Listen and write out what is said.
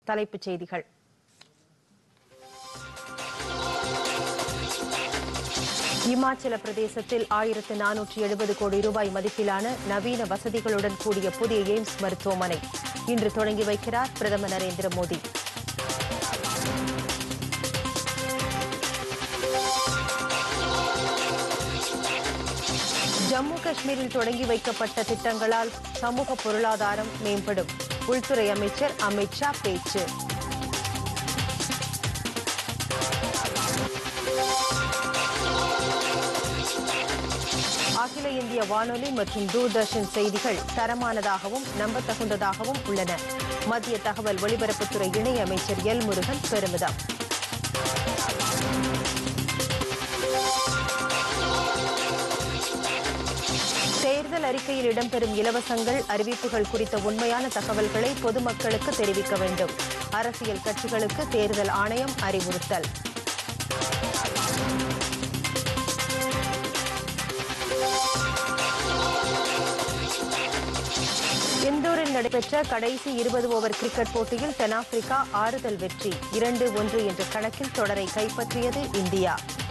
தலைப்புச் செய்திகள் இமாச்சல பிரதேசத்தில் ஆயிரத்து நானூற்றி எழுபது கோடி ரூபாய் மதிப்பிலான நவீன வசதிகளுடன் கூடிய புதிய எய்ம்ஸ் மருத்துவமனை இன்று தொடங்கி வைக்கிறார் பிரதமர் நரேந்திர மோடி ஜம்மு காஷ்மீரில் தொடங்கி வைக்கப்பட்ட திட்டங்களால் சமூக பொருளாதாரம் மேம்படும் உள்துறை அமைச்சர் அமித் ஷா பேச்சு அகில இந்திய வானொலி மற்றும் தூர்தர்ஷன் செய்திகள் தரமானதாகவும் நம்பத்தகுந்ததாகவும் உள்ளன மத்திய தகவல் ஒலிபரப்புத்துறை இணை அமைச்சர் எல் முருகன் பெருமிதம் தேர்தல் அறிக்கையில் இடம்பெறும் இலவசங்கள் அறிவிப்புகள் குறித்த உண்மையான தகவல்களை பொதுமக்களுக்கு தெரிவிக்க வேண்டும் அரசியல் கட்சிகளுக்கு தேர்தல் ஆணையம் அறிவுறுத்தல் இந்தூரில் நடைபெற்ற கடைசி இருபது ஓவர் கிரிக்கெட் போட்டியில் தென்னாப்பிரிக்கா ஆறுதல் வெற்றி இரண்டு ஒன்று என்ற கணக்கில் தொடரை கைப்பற்றியது இந்தியா